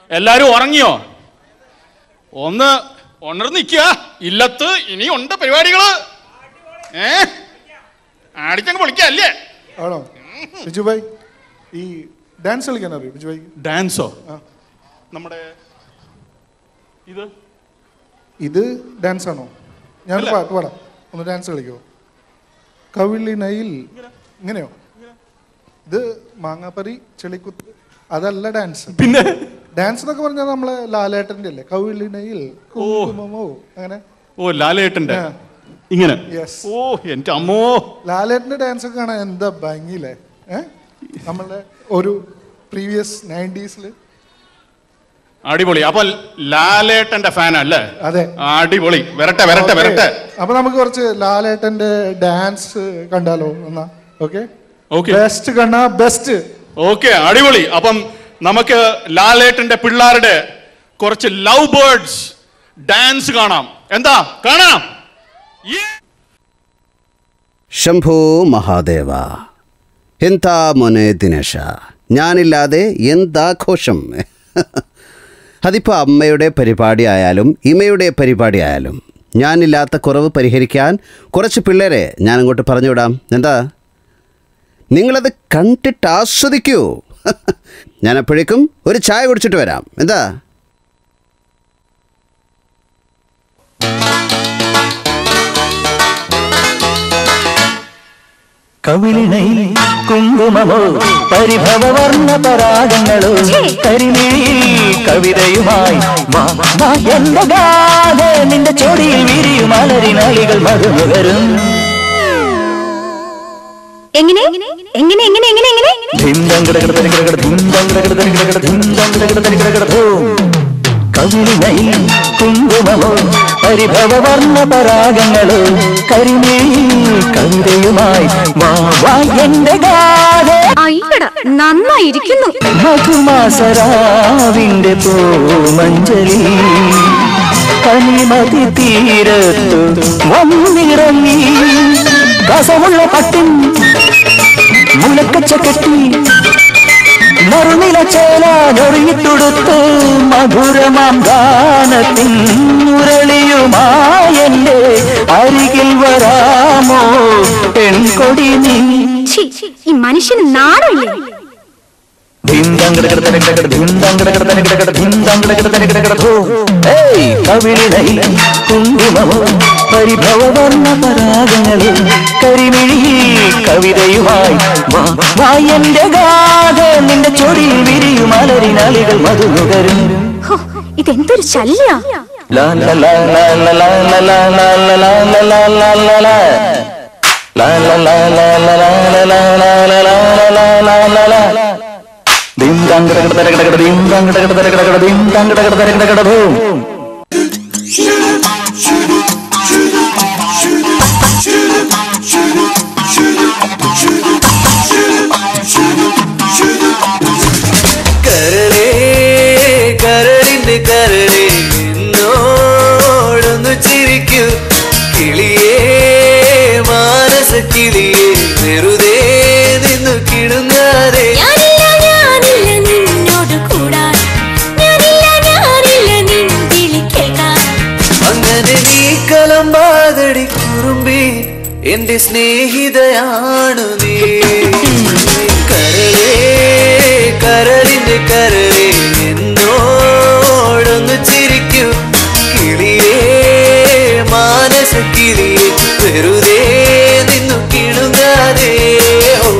എല്ലാരും ഉറങ്ങിയോ ഒന്ന് ഉണർന്നിക്കുക ഇല്ലത്ത് ഇനിയുണ്ട് പരിപാടികള് ഏ ആടിച്ചങ്ങ് പൊളിക്കല്ലേ ആണോ ബിജു ഭായ് ഈ ഡാൻസ് കളിക്കാൻ അറിയോ ബിജു ഭായ് ഡാൻസോ ആ. നമ്മുടെ ഇത് ഇത് ഡാൻസ് ആണോ ഞാൻ അല്ല. പാട്ട് പാടാം ഒന്ന് ഡാൻസ് കളിക്കോ കവിളിനയിൽ ഇങ്ങനെയോ ഇത് മാങ്ങാപ്പറി ചെളിക്കുത്ത് അതല്ല ഡാൻസ് പിന്നെ ഡാൻസ് എന്നൊക്കെ പറഞ്ഞാൽ നമ്മളെ ലാലേട്ടന്റെ അല്ലേ കവിളിനയിൽ കുങ്കുമമോ അങ്ങനെ ഓ ലാലേട്ടന്റെ ആ. ഇങ്ങനെ Yes. ഓ എന്റെ അമ്മോ ലാലേട്ടന്റെ ഡാൻസ് ഒക്കെ കാണാൻ എന്താ ഭംഗിയില്ലേ ഏ നമ്മളുടെ ഒരു പ്രീവിയസ് നയൻറ്റീസിൽ അടിപൊളി അപ്പൊ ലാലേട്ടന്റെ ഫാൻ അല്ലേ അതെ അടിപൊളി വരട്ടെ വരട്ടെ വരട്ടെ അപ്പൊ നമുക്ക് കുറച്ച് ലാലേട്ടന്റെ ഡാൻസ് കണ്ടാലോ എന്നാ ഓക്കെ ഓക്കെ ബെസ്റ്റ് കണ്ണാ ബെസ്റ്റ് ഓക്കെ അടിപൊളി അപ്പം നമുക്ക് ലാലേട്ടന്റെ പിള്ളേരുടെ കുറച്ച് ലവ് ബേർഡ്സ് ഡാൻസ് കാണാം എന്താ കാണാം Yeah. ಶಂಭೋ ಮಹಾದೇವ ಎಂಥ ಮೊನೆ ದಿನೇಶ ഞാനില്ലാതെ എന്താഘോഷം അതിപ്പോൾ അമ്മയുടെ പരിപാടി ആയാലും ഇമയുടെ പരിപാടി ആയാലും ഞാനില്ലാത്ത കുറവ് പരിഹരിക്കാൻ കുറച്ച് പിള്ളേരെ ഞാൻ അങ്ങോട്ട് പറഞ്ഞുവിടാം എന്താ നിങ്ങളത് കണ്ടിട്ട് ആസ്വദിക്കൂ ഞാൻ അപ്പോഴേക്കും ഒരു ചായ കുടിച്ചിട്ട് വരാം എന്താ കവിളിണയിൽ കുങ്കുമമോ പരിഭവവർണ്ണ പരാഗങ്ങളോ കരിമിഴിയിൽ കവിതയുമായി വാ, വാ, എന്റെ ഗാഥ നിന്റെ ചൊടിയിൽ വിരിയും അലരിനാളികൾ മധുമുകരും എങ്ങനെ എങ്ങനെ എങ്ങനെ എങ്ങനെ എങ്ങനെ ധിന്തം കിടകിട തരികിടകിട ധിന്തം കിടകിട തരികിടകിട ധിന്തം കിടകിട തരികിടകിട ധൂം. കവിളിണയിൽ കുങ്കുമമോ പരിഭവവർണ്ണ പരാഗങ്ങളോ കരിമിഴിയിൽ കവിതയുമായി വാ വാ എന്റെ ഗാഥ അയ്യട നന്നായിരിക്കുന്നു മധുമാസരാവിന്റെ പൂമഞ്ചലി കനിമതി തീരത്തു വന്നിറങ്ങി രസമുള്ള പട്ടിൻ മുലക്കച്ച കെട്ടി മറുനില ചേലാനൊറിയിട്ടുടുത്ത് മധുരമാം ഗാനത്തിൻ മുരളിയുമായെന്റെ അരികിൽ വരാമോ പെൺകൊടി നീ ഛീ, ഈ മനുഷ്യന് നാടല്ലേ കുങ്കുമമോ പരിഭവവർണ്ണ പരാഗങ്ങളിൽ കരിമിഴിയിൽ കവിതയുമായി വാ, വാ എന്റെ ഗാഥ നിന്റെ ചൊടിയിൽ വിരിയും അലരിനാളികൾ മധുനുകരും ഹോ, ഇതെന്തൊരു ശല്യ ലാ ലാ ലാ ലാ ലാ ലാ ലാ ലാ ലാ ലാ ലാ ലാ ലാ ലാ ലാ. ലാ ലാ ലാ ലാ ലാ ലാ ലാ ലാ ലാ ലാ ലാ ലാ ലാ ലാ ലാ. dim dang da da da da da dim dang da da da da da dim dang da da da da da boom കരളേ കരളിന്റെ കരളേ എന്നോടൊന്നു ചിരിക്കൂ കിളിയേ മാനസ കിളിയേ വെറുതെ നിന്നു കിടുങ്ങാതെ ഞാനില്ല ഞാനില്ല നിന്നോട് കൂടാൻ ഞാനില്ല ഞാനില്ല നിൻ വിളി കേൾക്കാൻ അങ്ങനെ നീ കലമ്പാതടി കുറുമ്പി എന്റെ സ്നേഹിതയാണു നീ കരളേ കരളിന്റെ കരളേ എന്നോടൊന്നു ചിരിക്കൂ കിളിയേ മാനസ കിളിയേ വെറുതെ നിന്നു കിടുങ്ങാതെ ഓ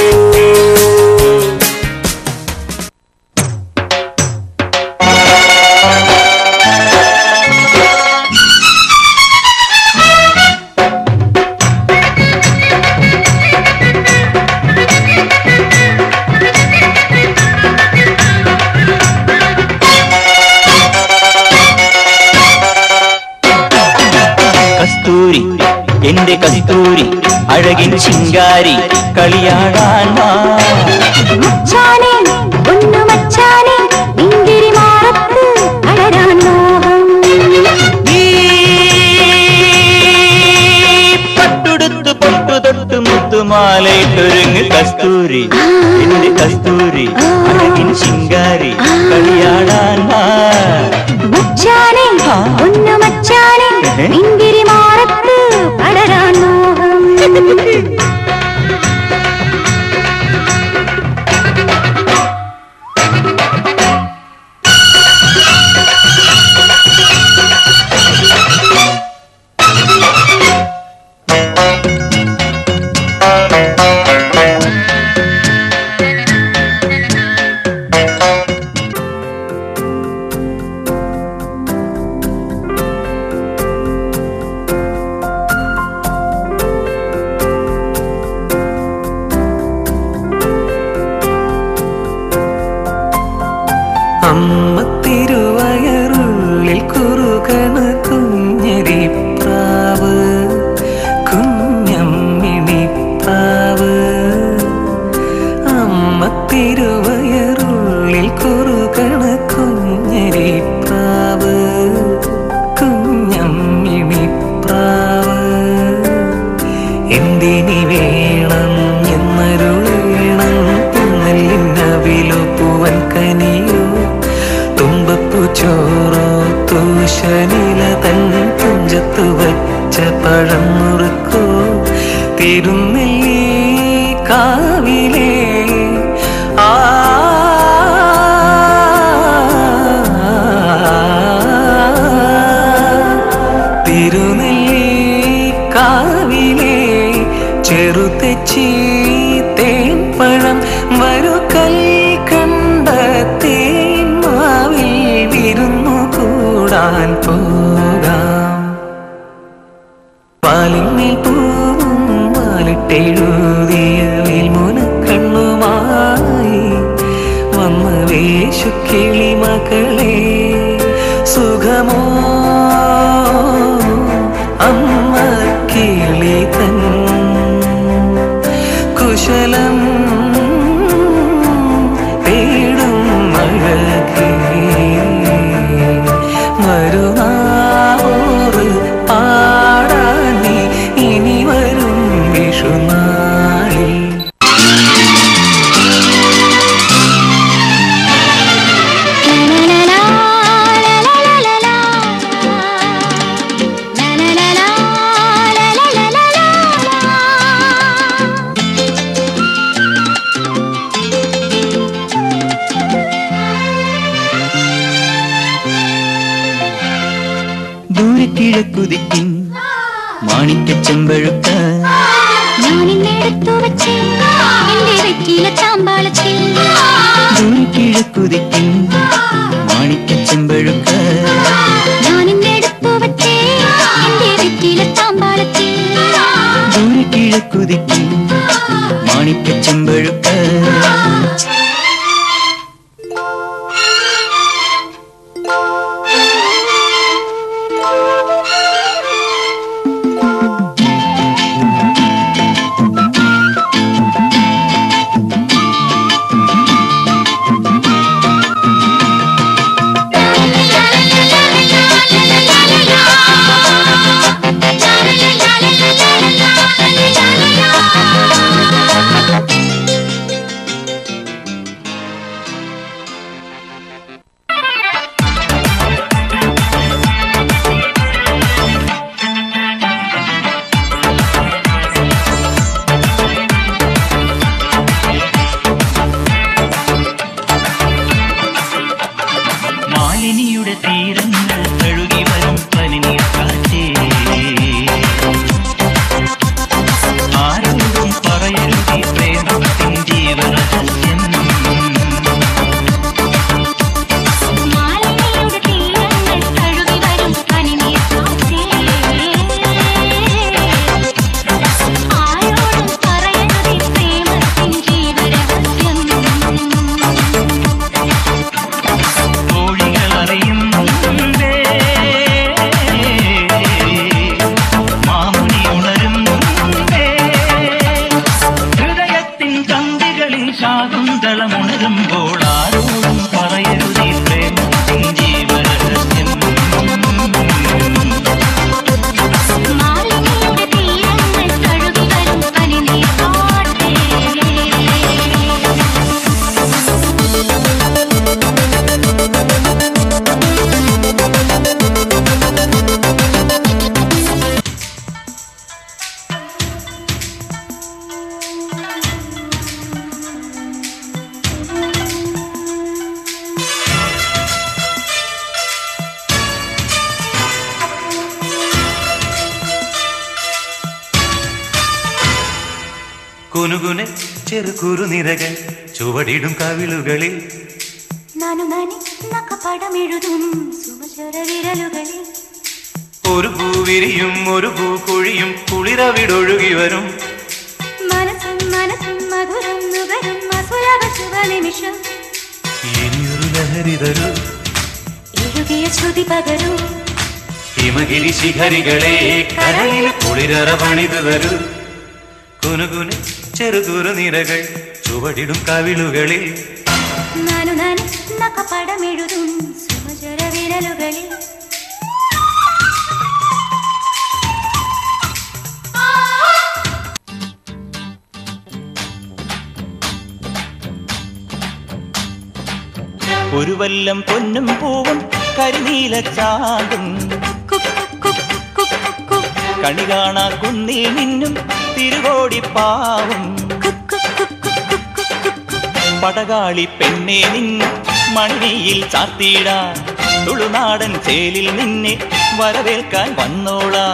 കസ്തൂരി എന്റെ കസ്തൂരി അഴകിൻ ചിങ്കാരി കളിയാടാൻ വാ. മച്ചാനെ ഒന്ന് മച്ചാനെ നിന്തിരി മാറത്ത് അടരാൻ മോഹം നീ പട്ടുടുത്ത് പൊട്ടു തൊട്ട് മുത്തുമാലയിട്ടൊരുങ്ങ് കസ്തൂരി എന്റെ കസ്തൂരി അഴകിൻ ചിങ്കാരി കളിയാടാൻ അമ്മ തിരുവയറുള്ളിൽ കുറുകണ കുഞ്ഞരി പ്രാവ് കുഞ്ഞമ്മിണി പ്രാവ് അമ്മ തിരുവയറുള്ളിൽ കുറുകണ കുഞ്ഞരി പ്രാവ് കുഞ്ഞമ്മിണി പ്രാവ് എന്തിനി വേണം എന്നരുളേണം പുന്നല്ലിന്നവിലോ പൂവൻ കനിയോ തുമ്പപ്പൂ ചോറോ തൂശനില തൻ തുഞ്ചത്തു വച്ച പഴം മുറുക്കോ തിരുനെല്ലി കാവിലേ ആ തിരുനെല്ലി കാവിലെ ചെറുതെച്ചി തേൻ പഴം വരുകൽ കണ്ട തേൻ മാവിൽ വിരുന്നു കൂടാൻ പോകാം പാലിന്മേൽ പൂവും മാലിട്ടെഴുതിയ കണ്ണുമായി വന്ന വേശു കിളി മകളെ സുഖമോ അമ്മ കിളി തൻ കുശലം തേടും അഴകേ മരുനാവോറ് പാടാനി ഇനി വരും വിഷുനാളിൽ ദൂരെ കിഴക്കുതിക്കും മാണിക്ക ചെമ്പഴുക്ക ഞാനിന്നെടുത്തു വച്ച് എന്റെ വെറ്റില താമ്പാളത്തിൽ ദൂരെ കിഴക്കുതിക്കും മാണിക്ക ചെമ്പഴുക്ക ഞാനിന്നെടുത്തു വച്ച് എന്റെ വെറ്റില താമ്പാളത്തിൽ ദൂരെ കിഴക്കുതിക്കും മാണിക്ക ചെമ്പഴുക്ക മാലിനിയുടെ തീരങ്ങൾ തഴുകി വരും പനിനീർ കാറ്റേ ആരോടും പറയരുതി പ്രേമത്തിൻ ജീവരഹസ്യം മാലിന്യയുടെ തീരങ്ങൾ തഴുകി വരും പനിനീർ കാറ്റേ. ആരോടും പറയരുതീ പ്രേമത്തിൻ ജീവരഹസ്യം കോഴികൾ അറിയും മുമ്പേ മാമുനി ഉണരും മുമ്പേ ഹൃദയത്തിൻ കന്തികളിൽ ശാകുന്തളമുണരുമ്പോൾ ആരോടും പറയരുതീ പ്രേമത്തിൻ ജീവരഹസ്യം മാലിന്യയുടെ തീരങ്ങൾ തഴുകി വരും പനിനീർ കാറ്റേ. കുനുകുനെ ചെറു കുറുനിരകൾ ചുവടിടും കവിളുകളിൽ നാനു നനി നഖപടമെഴുതും സുമചര വിരലുകളിൽ ഒരു പൂവിരിയും ഒരു പൂക്കുഴിയും കുളിരവിടൊഴുകി വരും മനസ്സും മനസ്സും മധുരം നുകരും അസുരവ ശുഭ നിമിഷം ഇനിയൊരു ലഹരി തരൂ എഴുതിയ ശ്രുതി പകരൂ ഹിമഗിരി ശിഖരികളെ കരളിൽ കുളിരറ പണിതു തരൂ കുനുകുന് ചെറുകുറു നിരകൾ ചുവടിടും കവിളുകളിൽ നാനു നാൻ നഖപടമെഴുതും സുമചര വിരലുകളിൽ ഒരു വല്ലം പൊന്നും പൂവും കരിനീല ചാകും കണി കാണാ കുന്നിൽ നിന്നും തിരുകോടിപ്പാവും പടകാളി പെണ്ണെ നിന്നു മണിയിൽ ചാത്തിയിടാ തുളുനാടൻ ചേലിൽ നിന്നെ വരവേൽക്കാൻ വന്നോളാ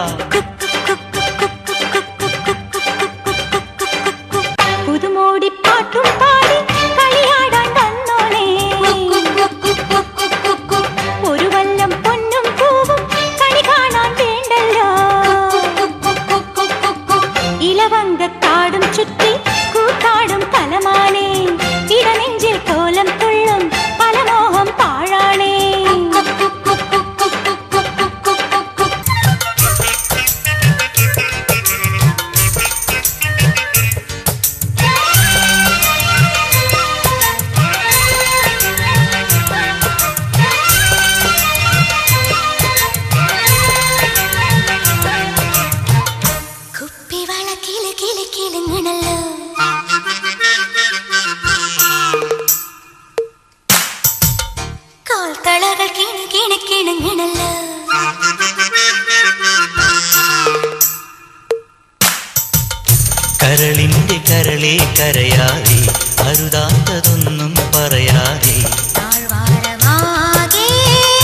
പുതുമോടി പാട്ടും പാടി കളിയാടാൻ വന്നോളേ ഒരു വല്ലം പൊന്നും പൂവും കണി കാണാൻ വേണ്ടല്ലോ ഇലവങ്കക്കാടും ചുറ്റി കൂത്താടും കലമാനേ ഇടനെഞ്ചിൽ കോലം തുള്ളും പലമോഹം പാഴാണേ കുപ്പിവള കിളി കിളി കിളുങ്ങണല്ലോ കാൽത്തളകൾ കിണി കിണി കിണുങ്ങണല്ലോ കരളിന്റെ കരളെ കരയാതെ അരുതാത്തതൊന്നും പറയാതെ താഴ്വാരമാകെ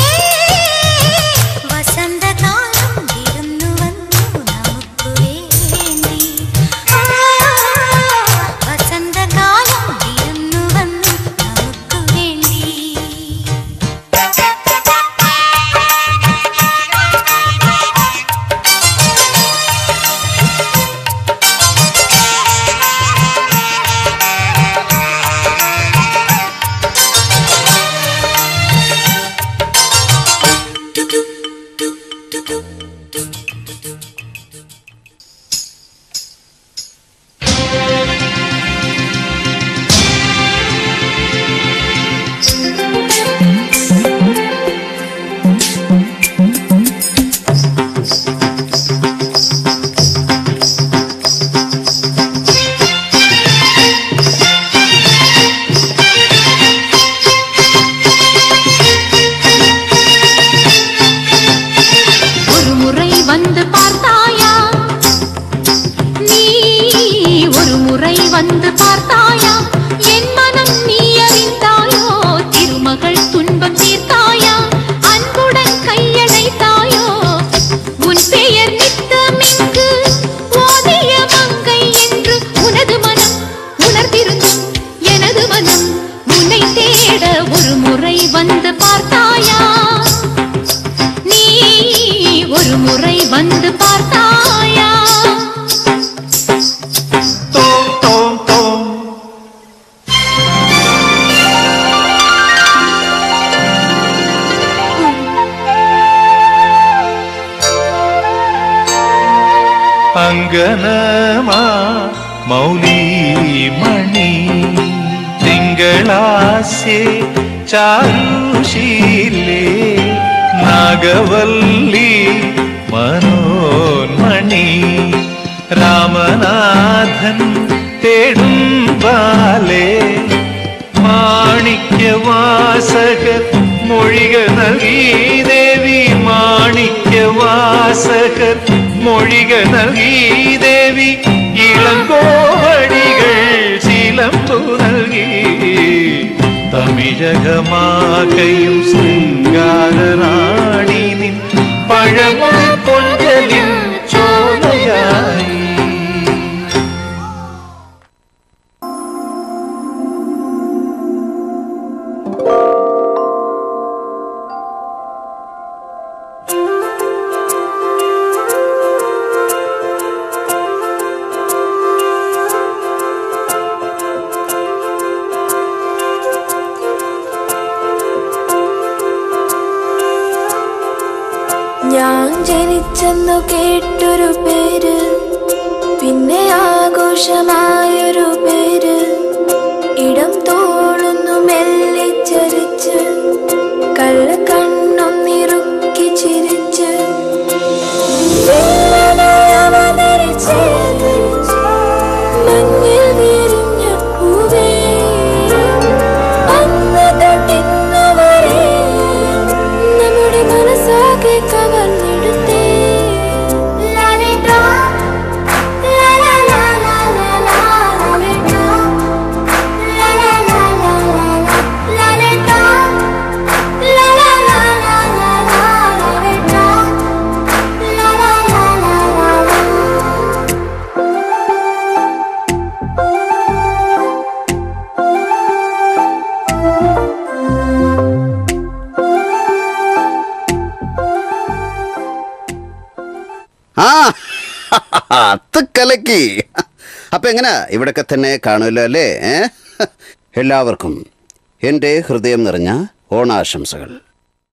വസന്തകാലം വിരുന്നു വന്നു നമുക്ക് വേണ്ടി ആ, വസന്തകാലം വിരുന്നു വന്നു നമുക്ക് വേണ്ടി ஒரு முறை வந்து பார்த்தாயா நீ ஒரு முறை வந்து பார்த்தாயா என் மனம் நீ அறிந்தாயோ திருமகள் துன்பம் தீர்த்தாயா அன்புடன் கையணைத்தாயோ உன் பெயர் நித்தமிங்கு ஓதிய மங்கை என்று உனது மனம் உணர்ந்திருந்தும் எனது மனம் உன்னை தேட ஒரு முறை வந்து பார்த்தாயா நீ ஒரு முறை வந்து பார்த்தாயா തോം തോം തോം അങ്കനമാ മൗലി മണി തിങ്കളാസെ ചാരുശീലേ നാഗവല്ലി മനോന്മണി രാമനാഥൻ തേടും ബാലേ മാണിക്യവാസകർ മൊഴിക നൽകി ദേവി മാണിക്യവാസകർ മൊഴിക നൽകി ദേവി ഇളങ്കോവടികൾ ശീലമ്പു നൽകി തമിഴകമാകയും ശൃംഗാരറാണി നിൻ പഴമ കൊഞ്ചലിൻ ചോലയായി ഞാൻ ജനിച്ചെന്നു കേട്ടൊരു പേര് പിന്നെ ആഘോഷമായൊരു പേര് ഇടം തോളുന്നു മെല്ലെ ചരിച്ച് കള്ള കണ്ണും നിറുക്കി ചിരിച്ച് വില്ലനായി അവതരിച്ച് മഞ്ഞിൽ വിരിഞ്ഞ പൂവേ അന്ന് തൊട്ടിന്നു വരെ നമ്മുടെ മനസ്സാകെ കവർന്നെടുത്തേ ലാലേട്ടാ, ലാലാ, ലാലാ, ലാലാ, ലാലേട്ടാ, ലാലാ, ലാലാ, ലാലാ, ലാലേട്ടാ, ലാലാ, ലാലാ, ലാലാ, ലാലേട്ടാ, ലാലാ, ലാലാ, ലാലാ. ആ അത് കലക്കി അപ്പൊ എങ്ങനെ ഇവിടൊക്കെ തന്നെ കാണുമല്ലോ അല്ലേ ഏ? എല്ലാവർക്കും എൻ്റെ ഹൃദയം നിറഞ്ഞ ഓണാശംസകൾ